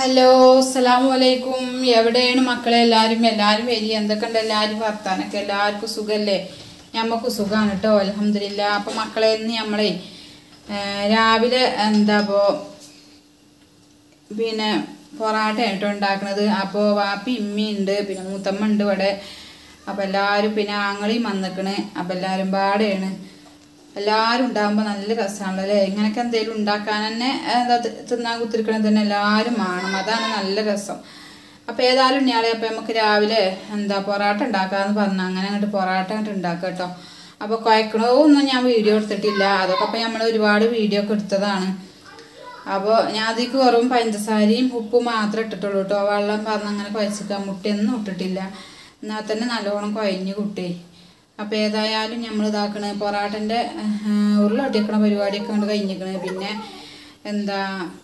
hello അസ്സലാമു അലൈക്കും എവിടെയാണ് മക്കളെ എല്ലാവരും എല്ലാവരും വരി എന്തൊക്കെയുണ്ട് എല്ലാവരും വർത്താനൊക്കെ എല്ലാവർക്കും സുഖല്ലേ ഞമ്മക്ക് സുഖമാണ് കേട്ടോ അലഹമില്ല അപ്പം മക്കളെ ഇന്ന് നമ്മളെ ആ, രാവിലെ എന്താ ഇപ്പോൾ പിന്നെ പൊറാട്ട കേട്ടോ ഉണ്ടാക്കുന്നത് അപ്പോൾ വാപ്പി ഇമ്മയുണ്ട് പിന്നെ മൂത്തമ്മ ഉണ്ട് ഇവിടെ അപ്പോൾ എല്ലാവരും പിന്നെ ആങ്ങളിയും വന്നിക്കണ് അപ്പോൾ എല്ലാവരും പാടെയാണ് എല്ലാവരും ഉണ്ടാകുമ്പോൾ നല്ല രസമാണല്ലോ അല്ലേ ഇങ്ങനെയൊക്കെ എന്തെങ്കിലും ഉണ്ടാക്കാൻ തന്നെ എന്താ തി- തിന്നാൻ കുത്തിരിക്കണത് തന്നെ എല്ലാവരും വേണം അതാണ് നല്ല രസം അപ്പോൾ ഏതായാലും ഞാളെ അപ്പോൾ നമുക്ക് രാവിലെ എന്താ പൊറാട്ട ഉണ്ടാക്കാമെന്ന് പറഞ്ഞു അങ്ങനെ അങ്ങോട്ട് പൊറാട്ട അങ്ങോട്ട് ഉണ്ടാക്കുക കേട്ടോ അപ്പോൾ കുഴക്കണതൊന്നും ഞാൻ വീഡിയോ എടുത്തിട്ടില്ല അതൊക്കെ അപ്പോൾ നമ്മൾ ഒരുപാട് വീഡിയോ ഒക്കെ എടുത്തതാണ് അപ്പോൾ ഞാൻ അതിക്ക് വെറും പഞ്ചസാരയും ഉപ്പും മാത്രമേ ഇട്ടിട്ടുള്ളൂ കേട്ടോ വെള്ളം പറഞ്ഞ് അങ്ങനെ കുഴച്ചിക്കാൻ മുട്ടയൊന്നും ഇട്ടിട്ടില്ല എന്നാൽ തന്നെ നല്ലോണം കുഴഞ്ഞ് കുട്ടി അപ്പോൾ ഏതായാലും നമ്മൾ ഇതാക്കണ പൊറാട്ടൻ്റെ ഉരുള ഒട്ടിക്കണ പരിപാടിയൊക്കെ കൊണ്ട് കഴിഞ്ഞിക്കണ് പിന്നെ എന്താ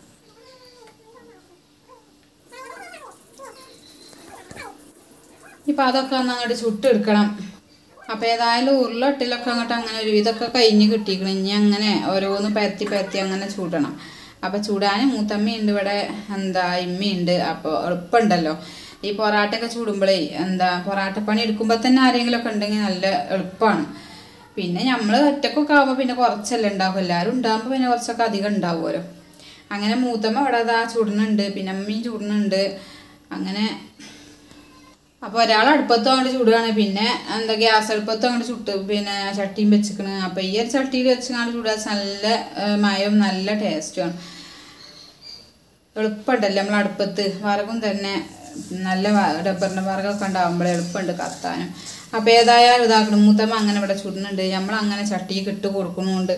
ഇപ്പം അതൊക്കെ ഒന്ന് അങ്ങോട്ട് ചുട്ടെടുക്കണം അപ്പോൾ ഏതായാലും ഉരുളട്ടിലൊക്കെ അങ്ങോട്ട് അങ്ങനെ ഒരു ഇതൊക്കെ കഴിഞ്ഞ് കിട്ടിയിരിക്കണം ഇനി അങ്ങനെ ഓരോന്ന് പരത്തി പരത്തി അങ്ങനെ ചൂടണം അപ്പോൾ ചൂടാൻ മൂത്തമ്മയുണ്ട് ഇവിടെ എന്താ ഇമ്മയുണ്ട് അപ്പോൾ എളുപ്പമുണ്ടല്ലോ ഈ പൊറാട്ടയൊക്കെ ചൂടുമ്പോഴേ എന്താ പൊറാട്ട പണി എടുക്കുമ്പോൾ തന്നെ ആരെങ്കിലുമൊക്കെ ഉണ്ടെങ്കിൽ നല്ല എളുപ്പമാണ് പിന്നെ നമ്മൾ ഒറ്റക്കൊക്കെ ആകുമ്പോൾ പിന്നെ കുറച്ചല്ലേ ഉണ്ടാവും എല്ലാവരും ഉണ്ടാകുമ്പോൾ പിന്നെ കുറച്ചൊക്കെ അധികം ഉണ്ടാവുമല്ലോ അങ്ങനെ മൂത്തമ്മ ഇവിടെ അതാ ചൂടുന്നുണ്ട് പിന്നെ അമ്മയും ചൂടുന്നുണ്ട് അങ്ങനെ അപ്പോൾ ഒരാൾ അടുപ്പത്തും അങ്ങോട്ട് ചൂടുകയാണ് പിന്നെ എന്താ ഗ്യാസ് അടുപ്പത്തും അങ്ങോട്ട് ചുട്ട് പിന്നെ ചട്ടിയും വെച്ചിക്കണ് അപ്പോൾ ഈ ഒരു ചട്ടിയിൽ വെച്ചങ്ങാണ്ട് ചൂടാ നല്ല ആ, മയവും നല്ല ടേസ്റ്റുമാണ് എളുപ്പമുണ്ടല്ലോ നമ്മൾ അടുപ്പത്ത് വറകും തന്നെ നല്ല വ- റബ്ബറിൻ്റെ വറകൊക്കെ ഉണ്ടാകുമ്പോൾ എളുപ്പമുണ്ട് കത്താനും അപ്പോൾ ഏതായാലും ഇതാക്കണം മൂത്തമ്മ അങ്ങനെ ഇവിടെ ചുടുന്നുണ്ട് നമ്മൾ അങ്ങനെ ചട്ടിക്ക് ഇട്ട് കൊടുക്കണമുണ്ട്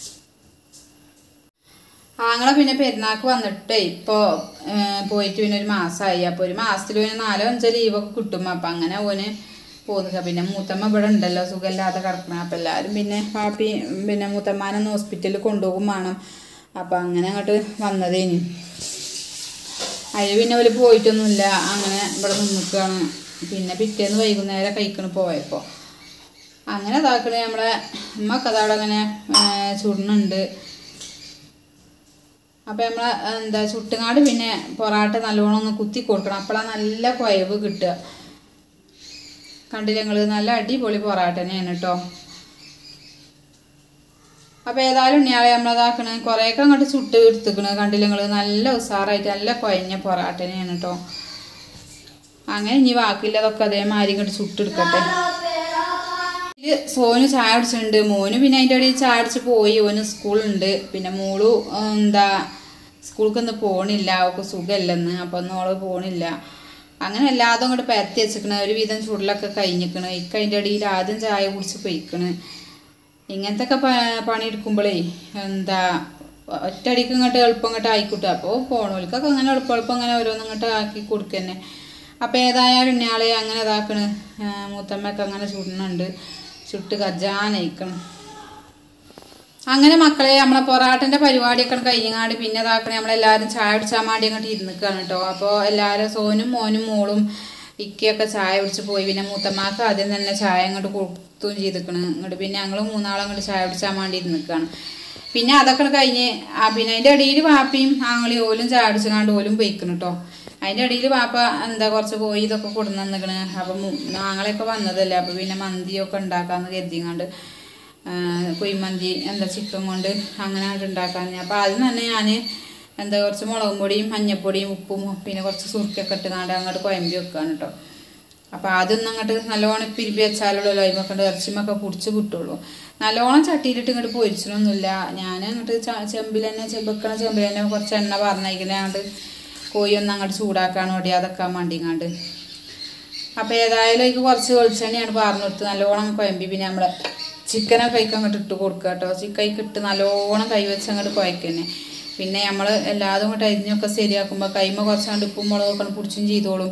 ആങ്ങളെ പിന്നെ പെരുന്നാൾക്ക് വന്നിട്ടേ ഇപ്പോൾ പോയിട്ട് പിന്നെ ഒരു മാസമായി അപ്പോൾ ഒരു മാസത്തിൽ പിന്നെ നാലോ അഞ്ചോ ലീവൊക്കെ കിട്ടും അപ്പം അങ്ങനെ ഓന് പോകുന്നത് പിന്നെ മൂത്തമ്മ ഇവിടെ ഉണ്ടല്ലോ സുഖമില്ലാതെ കിടക്കണം അപ്പം എല്ലാവരും പിന്നെ പാപ്പി പിന്നെ മൂത്തമ്മാനൊന്ന് ഹോസ്പിറ്റലിൽ കൊണ്ടുപോകും വേണം അപ്പം അങ്ങനെ അങ്ങോട്ട് വന്നതേനി അതിൽ പിന്നെ അവർ പോയിട്ടൊന്നുമില്ല അങ്ങനെ ഇവിടെ നിൽക്കുകയാണ് പിന്നെ പിറ്റേന്ന് വൈകുന്നേരം കഴിക്കണ് പോയപ്പോൾ അങ്ങനെ ഇതാക്കണേ നമ്മളെ ഉമ്മക്ക് അതവിടെ അങ്ങനെ ചുടുന്നുണ്ട് അപ്പം നമ്മൾ എന്താ ചുട്ടുങ്ങാട് പിന്നെ പൊറാട്ട നല്ലോണം ഒന്ന് കുത്തി കൊടുക്കണം അപ്പോഴാണ് നല്ല കുഴവ് കിട്ടുക കണ്ടില്ല നിങ്ങൾ നല്ല അടിപൊളി പൊറാട്ട തന്നെയാണ് കേട്ടോ അപ്പോൾ ഏതായാലും ഉണ്ണിയാളെ നമ്മളതാക്കണ കുറേയൊക്കെ അങ്ങോട്ട് ചുട്ട് എടുത്തുക്കണ് കണ്ടില്ല നിങ്ങൾ നല്ല ഉസാറായിട്ട് നല്ല കുഴഞ്ഞ പൊറാട്ട തന്നെയാണ് കേട്ടോ അങ്ങനെ ഇനി ബാക്കിയില്ലതൊക്കെ അതേമാതിരി ഇങ്ങോട്ട് ചുട്ടെടുക്കട്ടെ ഇതില് സോനു ചായ കുടിച്ചിട്ടുണ്ട് മോന് പിന്നെ അതിൻ്റെ ഇടയിൽ ചായ കുടിച്ച് പോയി ഓന് സ്കൂളുണ്ട് പിന്നെ മോളു ഉം, എന്താ സ്കൂൾക്ക് ഒന്ന് പോണില്ല അവൾക്ക് സുഖമില്ലെന്ന് അപ്പോൾ ഒന്നും അവള് പോണില്ല അങ്ങനെ എല്ലാതും അങ്ങോട്ട് പരത്തി വെച്ചിക്കണ് ഒരുവിധം ചുടലൊക്കെ കഴിഞ്ഞിക്കണ് ഇക്ക അതിൻ്റെ ഇടയിൽ ആദ്യം ചായ കുടിച്ച് പൊയ്ക്കണ് ഇങ്ങനത്തെ ഒക്കെ പണിയെടുക്കുമ്പോഴേ എന്താ ഒറ്റയടിക്ക് ഇങ്ങോട്ട് എളുപ്പം ഇങ്ങോട്ട് ആയിക്കോട്ടെ അപ്പോൾ പോണോൽക്കൊക്കെ അങ്ങനെ എളുപ്പം എളുപ്പം അങ്ങനെ ഓരോന്നും ഇങ്ങോട്ട് ആക്കി കൊടുക്കന്നെ അപ്പോൾ ഏതായാലും ഞാളെ അങ്ങനെ ഇതാക്കണ് ആ, മൂത്തമ്മയൊക്കെ അങ്ങനെ ചുടുന്നുണ്ട് ചുട്ട് കജാനയിക്കണം അങ്ങനെ മക്കളെ നമ്മളെ പൊറാട്ടൻ്റെ പരിപാടിയൊക്കെ കഴിഞ്ഞാണ്ട് പിന്നെ ഇതാക്കണേ നമ്മളെല്ലാവരും ചായ കുടിച്ചാൻ വേണ്ടി അങ്ങോട്ട് ഇരുന്നിക്കാണ് കേട്ടോ അപ്പോൾ എല്ലാവരും സോനും മോനും മോളും ഇക്കയൊക്കെ ചായ കുടിച്ച് പോയി പിന്നെ മൂത്തമ്മക്ക് ആദ്യം തന്നെ ചായ അങ്ങോട്ട് കൊടുത്തും ചെയ്തിക്കണ് ഇങ്ങോട്ട് പിന്നെ ഞങ്ങൾ മൂന്നാളും അങ്ങോട്ട് ചായ കുടിച്ചാൻ വേണ്ടി ഇരുന്നിക്കാണ് പിന്നെ അതൊക്കെ കഴിഞ്ഞ് ആ പിന്നെ അതിൻ്റെ ഇടയിൽ വാപ്പയും ആങ്ങളി ഓലും ചായ കുടിച്ചങ്ങാണ്ട് ഓലും പോയിക്കണം കേട്ടോ അതിൻ്റെ ഇടയിൽ വാപ്പ എന്താ കുറച്ച് കോഴി ഇതൊക്കെ കൊടുന്ന് നിൽക്കണ് അപ്പം ആങ്ങളെയൊക്കെ വന്നതല്ലേ അപ്പം പിന്നെ മന്തിയൊക്കെ ഉണ്ടാക്കാമെന്ന് കരുതിങ്ങാണ്ട് ആ, കുഴിമന്തി എന്താ ചിക്കൻ കൊണ്ട് അങ്ങനെ അങ്ങോട്ട് ഉണ്ടാക്കാൻ അപ്പോൾ ആദ്യം തന്നെ ഞാൻ എന്താ കുറച്ച് മുളകും പൊടിയും മഞ്ഞപ്പൊടിയും ഉപ്പും പിന്നെ കുറച്ച് സുറുക്കൊക്കെ ഇട്ടുകൊണ്ട് അങ്ങോട്ട് കുഴമ്പി വെക്കുകയാണ് കേട്ടോ അപ്പോൾ ആദ്യം അങ്ങോട്ട് നല്ലോണം പിരിപ്പി വെച്ചാലുള്ള ലൈമൊക്കെ ഉണ്ട് ഇറച്ചിമൊക്കെ പൊടിച്ച് കിട്ടുള്ളൂ നല്ലോണം ചട്ടിയിലിട്ട് ഇങ്ങോട്ട് പൊരിച്ചിട്ടൊന്നുമില്ല ഞാൻ അങ്ങോട്ട് ചെമ്പിൽ തന്നെ ചെമ്പക്കണ ചെമ്പിൽ തന്നെ കുറച്ച് എണ്ണ പറഞ്ഞിരിക്കുന്നതുകൊണ്ട് കോഴി ഒന്ന് അങ്ങോട്ട് ചൂടാക്കാൻ വേണ്ടി അതൊക്കെ വേണ്ടിങ്ങാണ്ട് അപ്പോൾ ഏതായാലും എനിക്ക് കുറച്ച് വെളിച്ചെണ്ണയാണ് പറഞ്ഞു കൊടുത്ത് നല്ലോണം കുഴമ്പി പിന്നെ നമ്മൾ ചിക്കനൊക്കെ കൈക്ക് അങ്ങോട്ട് ഇട്ട് കൊടുക്കുക കേട്ടോ ചിക്കൈക്ക് ഇട്ട് നല്ലോണം കൈ വെച്ച് അങ്ങോട്ട് കുഴക്കന്നെ പിന്നെ നമ്മൾ എല്ലാതും അങ്ങോട്ട് അരിഞ്ഞൊക്കെ ശരിയാക്കുമ്പോൾ കൈമ കുറച്ചാണ്ട് ഉപ്പും മുളകൊക്കെ പിടിച്ചും ചെയ്തോളും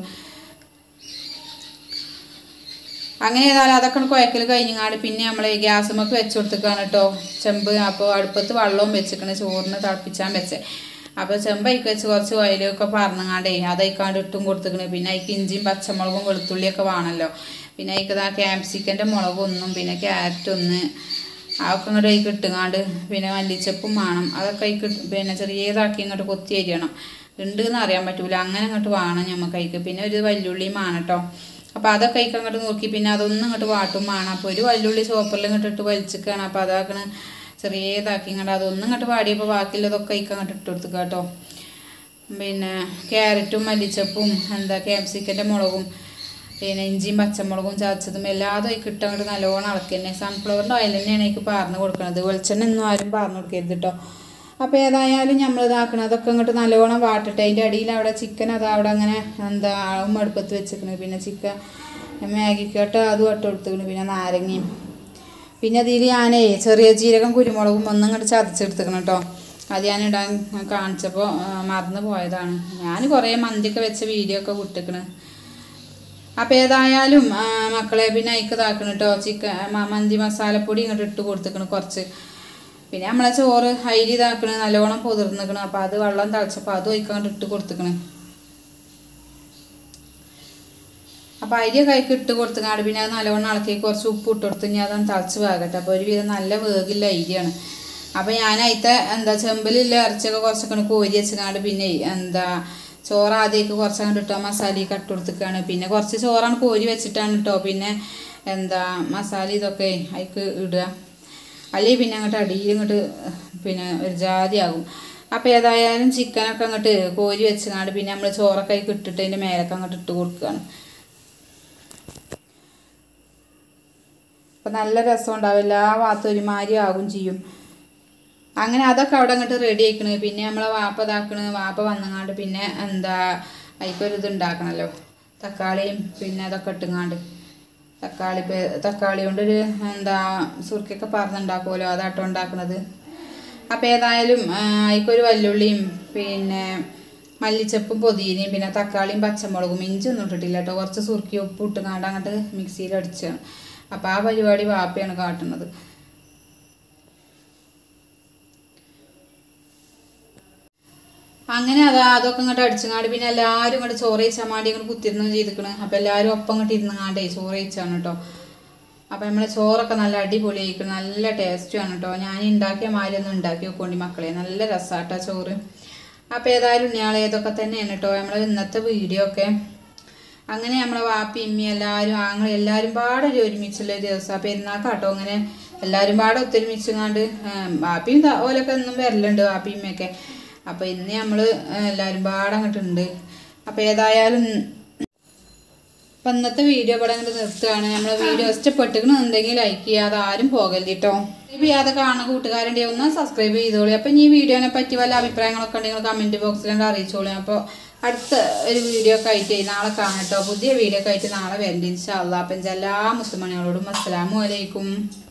അങ്ങനെ ഏതായാലും അതൊക്കെ കുഴക്കൽ കഴിഞ്ഞങ്ങാണ്ട് പിന്നെ നമ്മൾ ഗ്യാസുമൊക്കെ വെച്ച് കൊടുത്തേക്കാണ് കേട്ടോ ചെമ്പ് അപ്പോൾ അടുപ്പത്ത് വെള്ളവും വെച്ചിക്കണ് ചോറിന് തിളപ്പിച്ചാൻ വെച്ചേ അപ്പോൾ ചെമ്പ് അതിക്ക് വെച്ച് കുറച്ച് ഓയിലൊക്കെ പറഞ്ഞങ്ങാണ്ടേ അതയിക്കാണ്ട് ഇട്ടും കൊടുത്തേക്കണ് പിന്നെ അതിക്ക് ഇഞ്ചിയും പച്ചമുളകും വെളുത്തുള്ളിയൊക്കെ വേണമല്ലോ പിന്നെ അതിക്ക് ആ ക്യാപ്സിക്കൻ്റെ മുളകൊന്നും പിന്നെ ക്യാരറ്റ് ഒന്ന് അതൊക്കെ ഇങ്ങോട്ട് അതിക്ക് ഇട്ടുങ്ങാണ്ട് പിന്നെ മല്ലിച്ചപ്പും വേണം അതൊക്കെ അതിക്ക് ഇട്ട് പിന്നെ ചെറിയതാക്കി ഇങ്ങോട്ട് കൊത്തി അരിയണം ഉണ്ട് എന്ന് അറിയാൻ പറ്റൂല അങ്ങനെ അങ്ങോട്ട് വേണം നമുക്ക് കഴിക്ക് പിന്നെ ഒരു വല്യുള്ളിയും വേണം കേട്ടോ അപ്പോൾ അതൊക്കെ കഴിക്കാൻ അങ്ങോട്ട് നോക്കി പിന്നെ അതൊന്നും ഇങ്ങോട്ട് വാട്ടും വേണം അപ്പോൾ ഒരു വല്യുള്ളി ചോപ്പറിൽ ഇങ്ങോട്ട് ഇട്ട് വലിച്ചിക്കാണ് അപ്പോൾ അതാക്കണ ചെറിയതാക്കി ഇങ്ങോട്ട് അതൊന്നും ഇങ്ങോട്ട് വാടിയപ്പോൾ ബാക്കിയുള്ളതൊക്കെ കഴിക്കാൻ അങ്ങോട്ട് ഇട്ട് കൊടുത്തു കേട്ടോ പിന്നെ ക്യാരറ്റും മല്ലിച്ചപ്പും എന്താ ക്യാപ്സിക്കൻ്റെ മുളകും പിന്നെ ഇഞ്ചിയും പച്ചമുളകും ചതച്ചതും എല്ലാതും അതിൽ കിട്ടാൻ അങ്ങോട്ട് നല്ലോണം ഇളക്കി തന്നെ സൺഫ്ലവറിൻ്റെ ഓയിൽ തന്നെയാണ് എനിക്ക് പാർന്ന് കൊടുക്കുന്നത് വെളിച്ചെണ്ണ ഒന്നും ആരും പാർന്ന് കൊടുക്കരുത് കേട്ടോ അപ്പോൾ ഏതായാലും നമ്മൾ ഇതാക്കണം അതൊക്കെ ഇങ്ങോട്ട് നല്ലോണം വാട്ടിട്ട് അതിൻ്റെ അടിയിൽ അവിടെ ചിക്കൻ അത് അവിടെ അങ്ങനെ എന്താ ആളും അടുപ്പത്ത് വെച്ചിരിക്കണ് പിന്നെ ചിക്കൻ മാഗിക്കോട്ട് അതും ഇട്ട് കൊടുത്തിക്കണ് പിന്നെ നാരങ്ങയും പിന്നെ അതിൽ ഞാനേ ചെറിയ ജീരകം കുരുമുളകും ഒന്നും ഇങ്ങോട്ട് ചതച്ചെടുത്തിക്കണം കേട്ടോ അത് ഞാൻ ഇടാൻ കാണിച്ചപ്പോൾ മറന്നു പോയതാണ് ഞാൻ കുറേ മന്തിയൊക്കെ വെച്ച വീഡിയോ ഒക്കെ വിട്ടിക്കണ് അപ്പോൾ ഏതായാലും ആ, മക്കളെ പിന്നെ അതിക്ക് ഇതാക്കണം കേട്ടോ ചിക്കൻ മന്തി മസാലപ്പൊടി ഇങ്ങോട്ട് ഇട്ട് കൊടുത്തിക്കണ് കുറച്ച് പിന്നെ നമ്മളെ ചോറ് അരി ഇതാക്കണ് നല്ലോണം പൊതിർന്നിക്കണ് അപ്പോൾ അത് വെള്ളം തിളച്ചപ്പോൾ അതും അതിക്കങ്ങോട്ട് ഇട്ട് കൊടുത്തിക്കണ് അപ്പോൾ അരിയൊക്കെ അതിക്ക് ഇട്ട് കൊടുത്തുങ്ങാണ്ട് പിന്നെ അത് നല്ലോണം ഇളക്കി കുറച്ച് ഉപ്പ് ഇട്ട് കൊടുത്ത് ഞാൻ അതൊന്ന് തിളച്ച് വേകട്ടെ അപ്പോൾ ഒരുവിധം നല്ല വേഗില്ല അരിയാണ് അപ്പോൾ ഞാൻ അതിത്തെ എന്താ ചെമ്പിലുള്ള ഇറച്ചിയൊക്കെ കുറച്ചൊക്കെ കോരി വെച്ചങ്ങാണ്ട് പിന്നെ എന്താ ചോറ് ആദ്യമൊക്കെ കുറച്ചങ്ങോട്ട് ഇട്ടോ മസാലയൊക്കെ ഇട്ട് കൊടുത്തിക്കാണ് പിന്നെ കുറച്ച് ചോറാണ് കോരി വെച്ചിട്ടാണ് കേട്ടോ പിന്നെ എന്താ മസാല ഇതൊക്കെ അതിക്ക് ഇടുക അല്ലെങ്കിൽ പിന്നെ അങ്ങോട്ട് അടിയിൽ ഇങ്ങോട്ട് പിന്നെ ഒരു ജാതിയാകും അപ്പോൾ ഏതായാലും ചിക്കനൊക്കെ അങ്ങോട്ട് കോരി വെച്ചങ്ങാണ്ട് പിന്നെ നമ്മൾ ചോറൊക്കെ അതിക്ക് ഇട്ടിട്ട് അതിൻ്റെ മേലൊക്കെ അങ്ങോട്ട് ഇട്ട് കൊടുക്കുകയാണ് അപ്പം നല്ല രസം ഉണ്ടാവും എല്ലാ ഭാഗത്തും ഒരുമാതിരി ആകും ചെയ്യും അങ്ങനെ അതൊക്കെ അവിടെ അങ്ങോട്ട് റെഡി ആയിക്കണ് പിന്നെ നമ്മളെ വാപ്പ ഇതാക്കണ് വാപ്പ വന്നങ്ങാണ്ട് പിന്നെ എന്താ അതിക്കൊരു ഇത് ഉണ്ടാക്കണമല്ലോ തക്കാളിയും പിന്നെ അതൊക്കെ ഇട്ടുങ്ങാണ്ട് തക്കാളി പേ- തക്കാളി കൊണ്ടൊരു എന്താ സുർക്കൊക്കെ പറഞ്ഞുണ്ടാക്കുമല്ലോ അതാട്ടോ ഉണ്ടാക്കണത് അപ്പോൾ ഏതായാലും ആ, അതിക്കൊരു വല്ലുള്ളിയും പിന്നെ മല്ലിച്ചപ്പും പൊതിനയും പിന്നെ തക്കാളിയും പച്ചമുളകും ഇഞ്ചി ഒന്നും ഇട്ടിട്ടില്ല കേട്ടോ കുറച്ച് സുർക്കി ഉപ്പ് ഇട്ടുങ്ങാണ്ട് അങ്ങോട്ട് മിക്സിയിൽ അടിച്ചാണ് അപ്പോൾ ആ പരിപാടി വാപ്പയാണ് കാട്ടുന്നത് അങ്ങനെ അതാ അതൊക്കെ ഇങ്ങോട്ട് അടിച്ചങ്ങാണ്ട് പിന്നെ എല്ലാവരും ഇങ്ങോട്ട് ചോറ് കഴിച്ചാൽ മാടി ഇങ്ങോട്ട് കുത്തിരുന്ന് ചെയ്തിക്കണ് അപ്പോൾ എല്ലാവരും ഒപ്പം ഇങ്ങോട്ട് ഇരുന്നങ്ങാണ്ടേ ചോറ് കഴിച്ചാണ് കേട്ടോ അപ്പോൾ നമ്മളെ ചോറൊക്കെ നല്ല അടിപൊളി ആയിക്കണം നല്ല ടേസ്റ്റുമാണ് കേട്ടോ ഞാൻ ഉണ്ടാക്കിയ മാതിരി ഒന്ന് ഉണ്ടാക്കി വെക്കോണ്ടി മക്കളെ നല്ല രസമാട്ടോ ചോറ് അപ്പോൾ ഏതായാലും ഉണ്ണിയാളെ ഇതൊക്കെ തന്നെയാണ് കേട്ടോ നമ്മളെ ഇന്നത്തെ വീഡിയോ ഒക്കെ അങ്ങനെ നമ്മളെ വാപ്പി ഇമ്മി എല്ലാവരും ആങ്ങൾ എല്ലാവരും പാടെ ഒരു ഒരുമിച്ചുള്ള ഒരു ദിവസം അപ്പോൾ എന്നാക്കാട്ടോ അങ്ങനെ എല്ലാവരും പാടെ ഒത്തൊരുമിച്ചങ്ങാണ്ട് വാപ്പിയും ദാ ഓലൊക്കെ എന്നും വരലുണ്ട് വാപ്പി ഇമ്മയൊക്കെ അപ്പോൾ ഇന്ന് നമ്മൾ എല്ലാവരും പാടെ അങ്ങോട്ടുണ്ട് അപ്പോൾ ഏതായാലും അപ്പം ഇന്നത്തെ വീഡിയോ ഇവിടെ അങ്ങോട്ട് നിർത്തുകയാണ് നമ്മളെ വീഡിയോ ഇഷ്ടപ്പെട്ടിക്കണമെന്നുണ്ടെങ്കിൽ ലൈക്ക് ചെയ്യാതെ ആരും പോകല്ലേ കേട്ടോ സബ്സ്ക്രൈബ് ചെയ്യാതെ കാണുന്ന കൂട്ടുകാരുണ്ടെങ്കിൽ ഒന്ന് സബ്സ്ക്രൈബ് ചെയ്തോളൂ അപ്പം ഈ വീഡിയോനെ പറ്റി വല്ല അഭിപ്രായങ്ങളൊക്കെ ഉണ്ടെങ്കിൽ കമൻറ്റ് ബോക്സിൽ അറിയിച്ചോളൂ അപ്പോൾ അടുത്ത ഒരു വീഡിയോ ഒക്കെ ആയിട്ട് നാളെ കാണട്ടോ പുതിയ വീഡിയോ ഒക്കെ ആയിട്ട് നാളെ വരണ്ട ഇൻഷാ അള്ളാ അപ്പം എല്ലാ മുസ്ലിമണികളോടും അസ്സലാമു അലൈക്കും